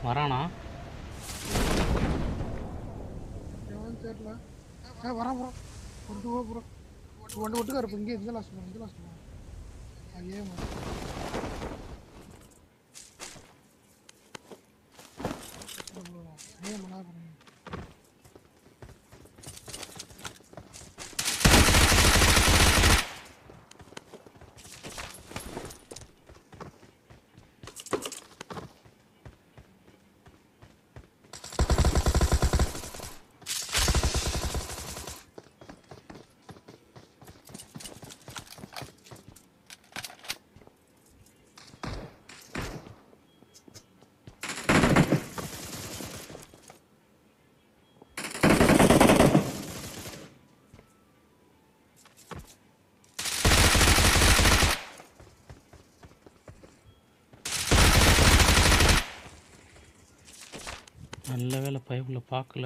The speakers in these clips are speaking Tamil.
வரானா எவனும் தெரியல ஆ வரான் ப்ரோ ஒன்று போ ப்ரோ ஒன்று ஒட்டுக்கா இருப்போம் இங்கே இந்த லாஸ்ட் இந்த லாஸ்ட் ஐயே ஐயே மனா பண்ணுங்க நல்ல வேலை பைப்பில் பார்க்கல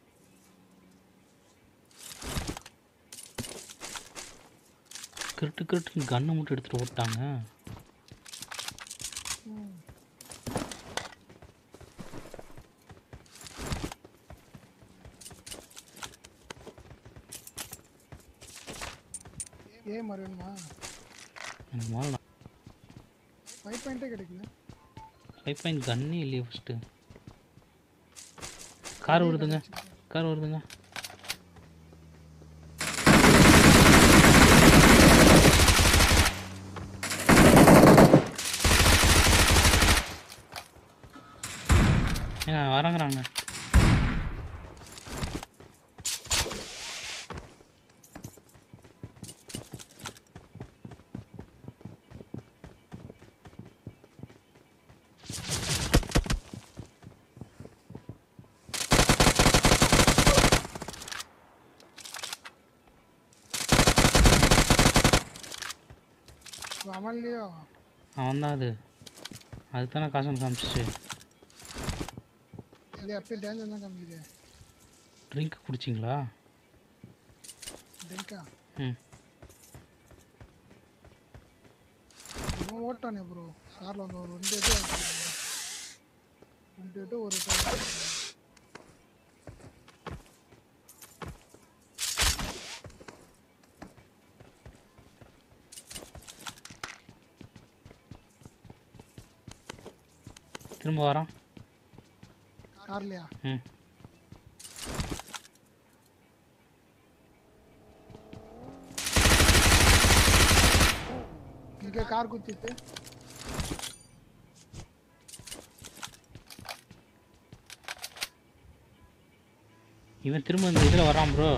கிருட்டு கிருட்டுன்னு கன்னை மட்டும் எடுத்துகிட்டு ஓட்டாங்க ஏ மாதிரி வேணுமா எனக்கு முதல்ல ஃபைவ் பாயிண்ட்டே கிடைக்கல ஃபைவ் பாயிண்ட் கன்னே இல்லையே ஃபஸ்ட்டு கார் வருதுங்க கார் வருதுங்க ஏங்க வரங்கிறாங்க அவன் இல்லையோ அவன் தான் அது அதுக்கு தானே காசு காமிச்சிச்சு இது அப்படியே டேஞ்சர் தான் காமிக்குது ட்ரிங்க் குடிச்சிங்களா டெங்கா ம் இவன் ஓட்டானே ப்ரோ காரில் வந்து ஒரு ரெண்டு எட்டு அடிச்சிருக்கான். ரெண்டு எட்டு ஒரு எட்டு அடிச்சிருக்கான். திரும்ப வரான் கார்லையா ம் இங்கே கார் குத்திட்டு இவன் திரும்ப இந்த இதில் வரான் ப்ரோ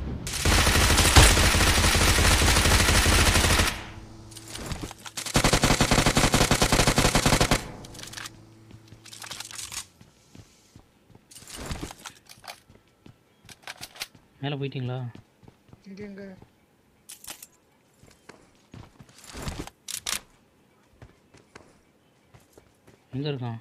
மேலே போயிட்டீங்களா இங்கே இங்கே எங்கே இருக்கான்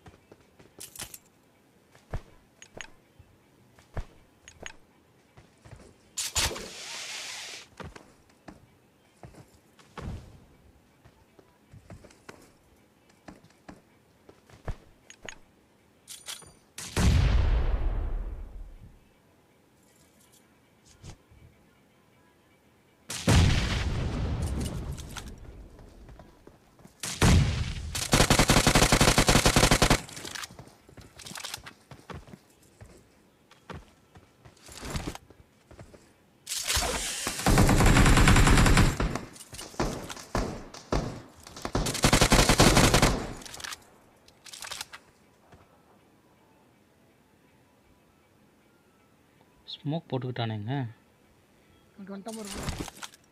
ஸ்மோக் போட்டுக்கிட்டானேங்க இங்கே வந்துட்டாம இருக்கும்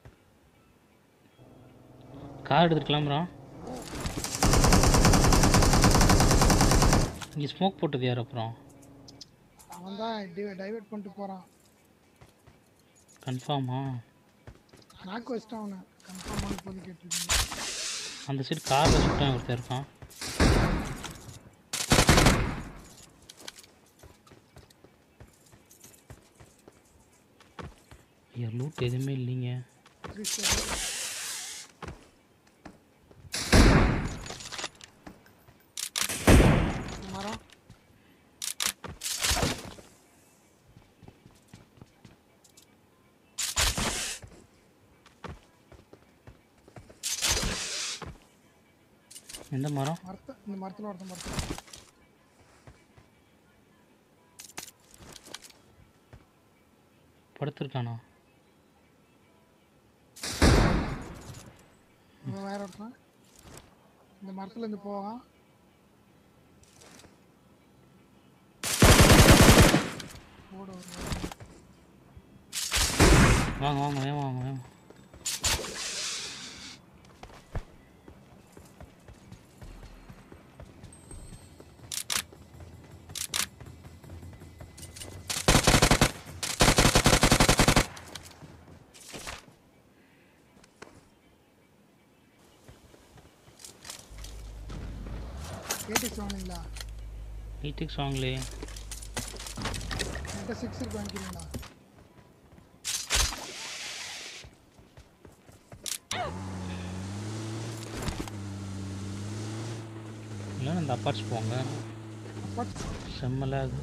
கார் எடுத்துட்டு கிளம்புறான் இங்கே ஸ்மோக் போட்டது யார் அப்புறம் அவன் தான் டைவர்ட் பண்ணிட்டு போகிறான் கன்ஃபார்மா நாக்கு வச்சிட்டான் அவனை கன்ஃபார்மான போது கேட்டிருக்கீங்க அந்த சைடு காரில் சுட்டான் ஒருத்தன் இருக்கான் ஐயா லூட் எதுவுமே இல்லைங்க கிறிஸ்டியன் மரம் எந்த மரம் மரத்தை இந்த மரத்தில் ஒருத்தன் மரத்தில் படுத்துருக்கானா இவன் வேற ஒருத்தன் இந்த மரத்துல இருந்து போவான் ஓட வருவான் வாங்க வாங்க வேகம் வாங்க வேகம் கேட்டிக்ஸ் வாங்குனீங்களா எயிட்டிக்ஸ் வாங்களே என்கிட்ட சிக்ஸ் இருக்கு வாங்கிக்கிறீங்களா இல்லைன்னா இந்த அப்பார்ட்ஸ் போங்க பட் செம்மல அது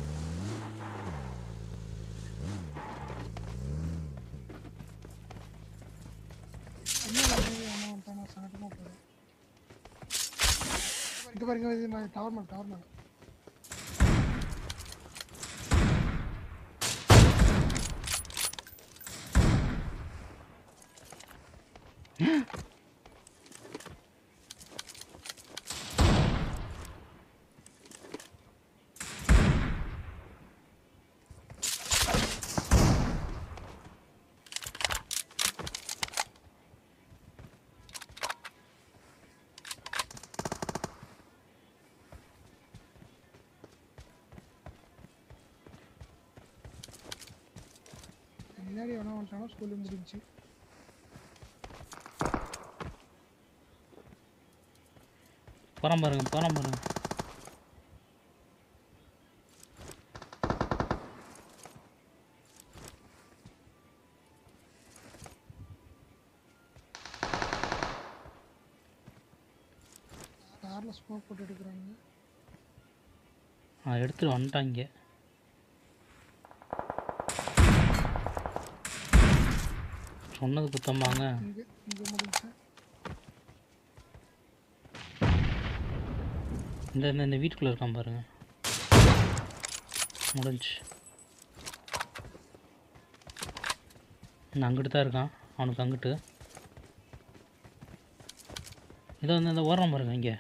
என்ன வாங்கி என்ன வந்துட்டானா சங்கட்டமாக போகுது இது பாருங்க இது மாதிரி டவர் மேலே டவர் மேலே முன்னாடி எவனோ வந்துட்டானோ ஸ்கூலு முடிஞ்சு போகிறான் பாருங்க போகிறான் பாருங்க காரில் ஸ்மோக் போட்டு எடுக்கிறாங்க ஆ எடுத்துட்டு வந்துட்டாங்க சொன்னது குத்தம்பாங்க இங்கே இங்கே முடிஞ்சு இந்த இந்த இந்த வீட்டுக்குள்ளே இருக்கான் பாருங்க முடிஞ்சு நான் அங்கிட்டு தான் இருக்கான் அவனுக்கு அங்கிட்டு இதோ வந்து இந்த ஓரம் பாருங்க இங்கே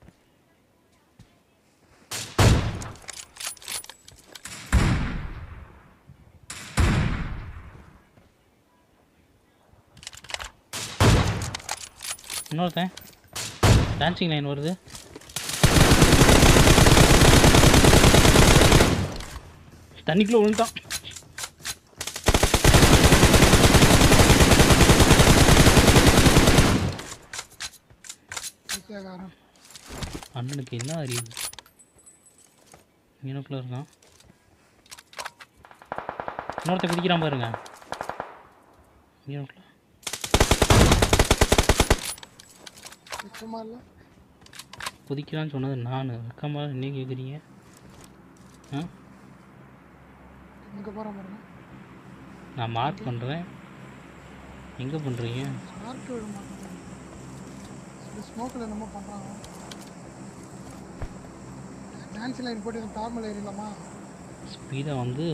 இன்னொருத்தன் டான்சிங் லைன் வருது தண்ணிக்குள்ளே விழுந்துட்டான் பைத்தியக்காரன் அண்ணனுக்கு என்ன அறியுது மீனுக்குள்ளே இருக்கான் இன்னொருத்த குதிக்கிறான் பாருங்க மீனுக்குள்ள சுத்தமா இல்லை குதிக்கிறான்னு சொன்னது நான் வெக்கமாக நீ கேட்குறீங்க ஆ இங்கே போகிற பாருங்க நான் மார்க் பண்ணுறேன் எங்கே பண்ணுறீங்க ஸ்மார்ட் விட மாட்டேன் இந்த ஸ்மோக்கில் என்னமோ பண்ணுறாங்க டான்ஸ் லைன் போட்டு இந்த நார்மல் ஏறிடலாமா ஸ்பீடாக வந்து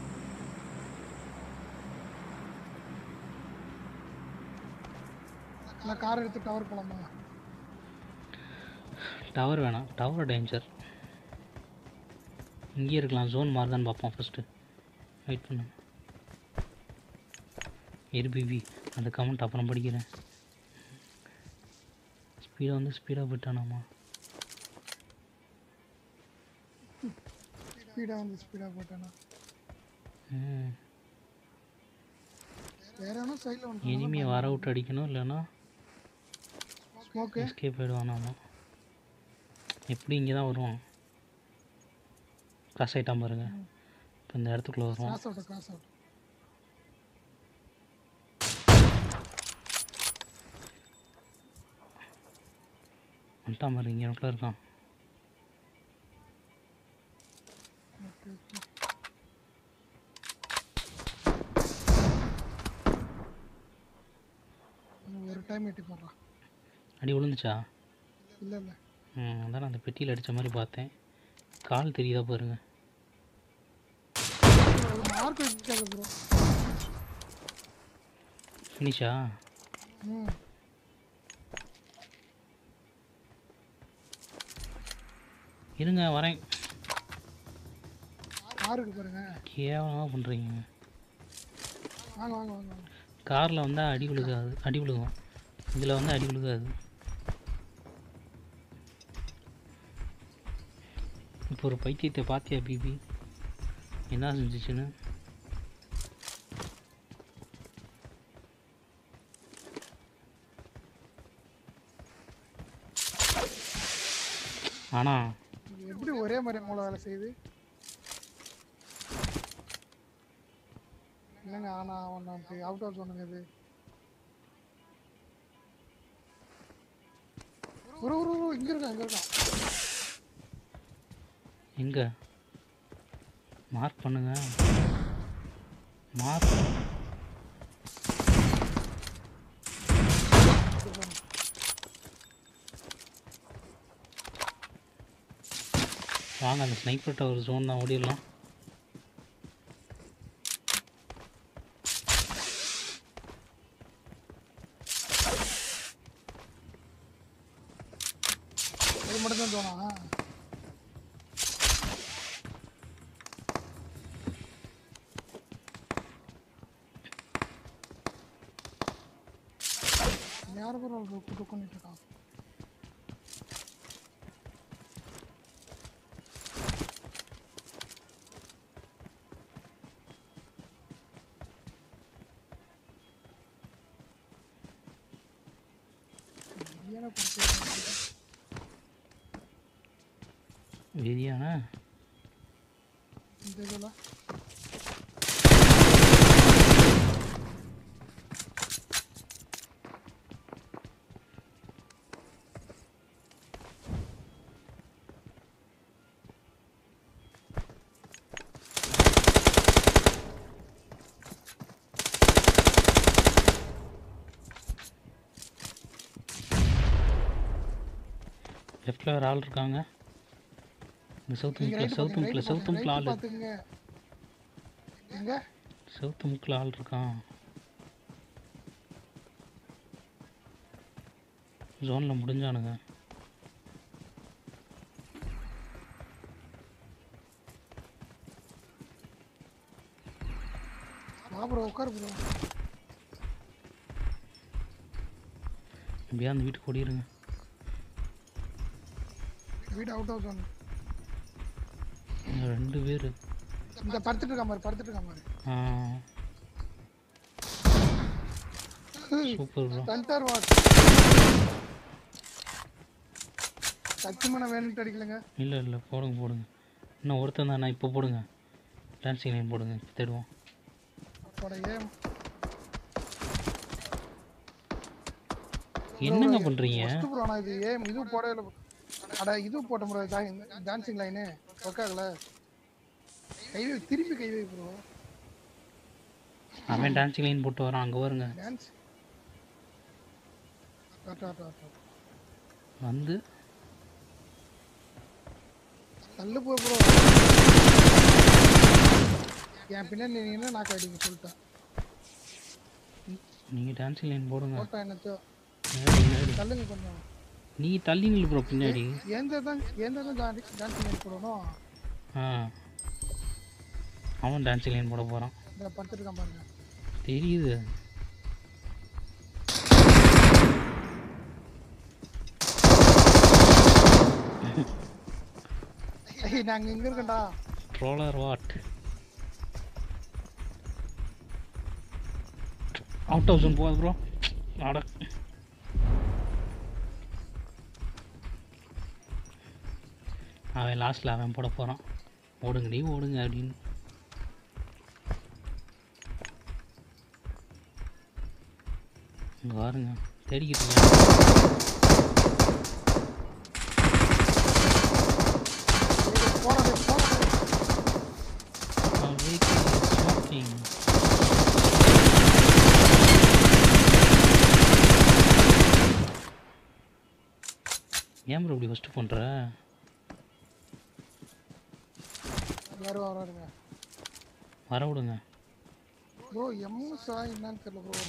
இல்லை கார் எடுத்து டவர் போகலாமா டவர் வேணாம் டவர் டேஞ்சர் இங்கேயே இருக்கலாம் ஜோன் மாறுதான்னு பார்ப்போம் ஃபஸ்ட்டு வெயிட் பண்ணு எர்பிபி அந்த கமெண்ட் அப்புறம் படிக்கிறேன் ஸ்பீடாக வந்து ஸ்பீடாக போயிட்டானாமா ஸ்பீடாக வந்து ஸ்பீடாக போட்டேன்னா ம் வேற எவனோ சைடில் வந்து இனிமே வர விட்டு அடிக்கணும் இல்லைன்னா ஸ்மோக்கு எஸ்கேப் ஆயிடுவானாமா எப்படி இங்கே தான் வருவான் கிராஸ் ஆகிட்டான் பாருங்க இப்போ இந்த இடத்துக்குள்ளே வருவான் கிராஸ் அவுட் கிராஸ் அவுட் வந்துட்டான் பாருங்க இங்கே இடத்துல இருக்கான் ஓகே ஓகே இன்னும் ஒரு டைம் எட்டி போடுறான் அடி விழுந்துச்சா இல்லை இல்லை ம் அதான் அந்த பெட்டியில் அடித்த மாதிரி பார்த்தேன் கால் தெரியுதா பாருங்க மார்க் வச்சுட்டாங்க ப்ரோ ஃபினிஷா ம் இருங்க வரேன் காருக்கு பாருங்க கேவலமாக பண்ணுறீங்க வாங்க வாங்க வாங்க வாங்க காரில் வந்தால் அடி விழுகாது அடி விழுகும் இதில் வந்து அடி விழுகாது இப்போ ஒரு பைத்தியத்தை பார்த்தியா பிபி என்ன செஞ்சுச்சுன்னு ஆனால் இது எப்படி ஒரே மாதிரி மூளை வேலை செய்யுது இல்லைங்க ஆனா ஒன்று அப்படி அவுட் ஆஃப் சொன்னுங்க இது ஒரு ஒரு ஒரு இங்க இருக்கான் இங்க இருக்கான் எங்கே மார்க் பண்ணுங்க மார்க் வாங்க அந்த ஸ்னைப்பர் டவர் ஜோன் தான் ஓடிடலாம் இது மட்டும் தான் தோணா யார் பேர் கூட்டு பண்ணிட்டு இருக்கான் சரியான கொடுத்து வெறியானா இந்த இதில் லெஃப்டில் வேறு ஆள் இருக்காங்க இந்த சவுத்து நீங்க முக்கில் ரைட் சவுத்து பாத்துங்க முக்கில் சவுத்து முக்கில் ஆள் பாத்துங்க எங்க சவுத்து முக்கில் ஆள் இருக்கான் ஜோனில் முடிஞ்சானுங்க வா ப்ரோ உட்காரு ப்ரோ எப்படியா அந்த வீட்டுக்கு ஓடிடுங்க வீடு அவுட் ஆஃப் ஜோன் இங்க ரெண்டு பேர் இந்த படுத்துட்டு இருக்கான் பாரு படுத்துட்டு இருக்கான் பாரு சூப்பர் ப்ரோ சென்டர் வாட் சத்தியமான வேணும்ட்டு அடிக்கலங்க இல்லை இல்லை போடுங்க போடுங்க இன்னும் ஒருத்தன் தானே இப்போ போடுங்க டான்ஸிங் லைன் போடுங்க இப்போ தேடுவோம் அப்போட ஏம் என்னங்க பண்ணுறீங்க ஃபஸ்ட்டு ப்ரோ நான் இது ஏம் இது போடவே இல்லை அட இது போட்ட ப்ரோ டான்சிங் லைனு ஒர்க்காகல கை வை திருப்பி கை வை ப்ரோ அவன் டான்ஸிங் லைன் போட்டு வரான் அங்கே வருங்க டான்ஸ் ஆட்டா ஆட்டா ஆட்டா வந்து தள்ளு போ ப்ரோ என் பின்னாடி நீங்கன்னா நான் அடிங்க சொல்லிட்டேன் நீங்கள் டான்ஸிங் லைன் போடுங்க போட்டா என்னத்தோ நேரடி, நேரடி. தள்ளுங்க கொஞ்சம் நீ தள்ளி நில்லு ப்ரோ பின்னாடி எந்த தான் எந்த தான் டான்ஸ் லைன் போடணும் ஆ அவன் டான்ஸிங் லைன் போட போகிறான் இதில் படுத்துட்டு இருக்கான் பாருங்க தெரியுது ஏய் நாங்கள் இங்கே இருக்கேன்டா troller what out of zone போகாது ப்ரோ அட அவன் லாஸ்ட்டில் அவன் போட போகிறான் ஓடுங்கடி ஓடுங்க அப்படின்னு இங்க பாருங்க தேடிக்கிட்டு இருக்கேன் போனது போனது Our vehicle is smoking. ஏன் ப்ரோ இப்படி ஃபஸ்ட்டு பண்ணுற யாரும் வராருங்க வர விடுங்க ப்ரோ எம்எஸ்ஆ என்னன்னு தெரியல ப்ரோ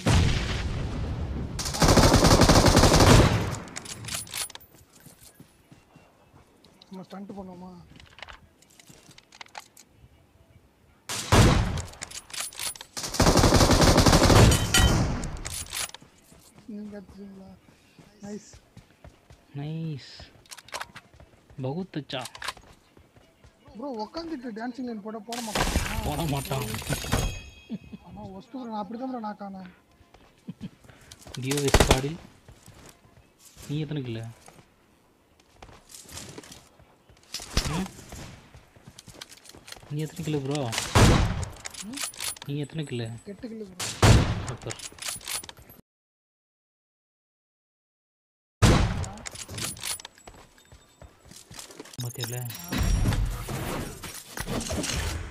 நம்ம ஸ்டண்ட் பண்ணுவோமா நீங்க எடுத்துறீங்களா நைஸ் நைஸ் பகுத் அச்சா ப்ரோ உட்காந்துட்டு டான்சிங் லைன் போட போட மாட்டேன் போட மாட்டான் ஆனால் ஒஸ்ட்டு ப்ரோ நான் அப்படி தான் ப்ரோ நான் காணேன் டிஓஎஸ் கார்டில் நீ எத்தனை கில்ல ம்? நீ எத்தனை கிலோ ப்ரோ நீ எத்தனை கிலோ எட்டு கிலோ ப்ரோ சூப்பர் பார்த்தியில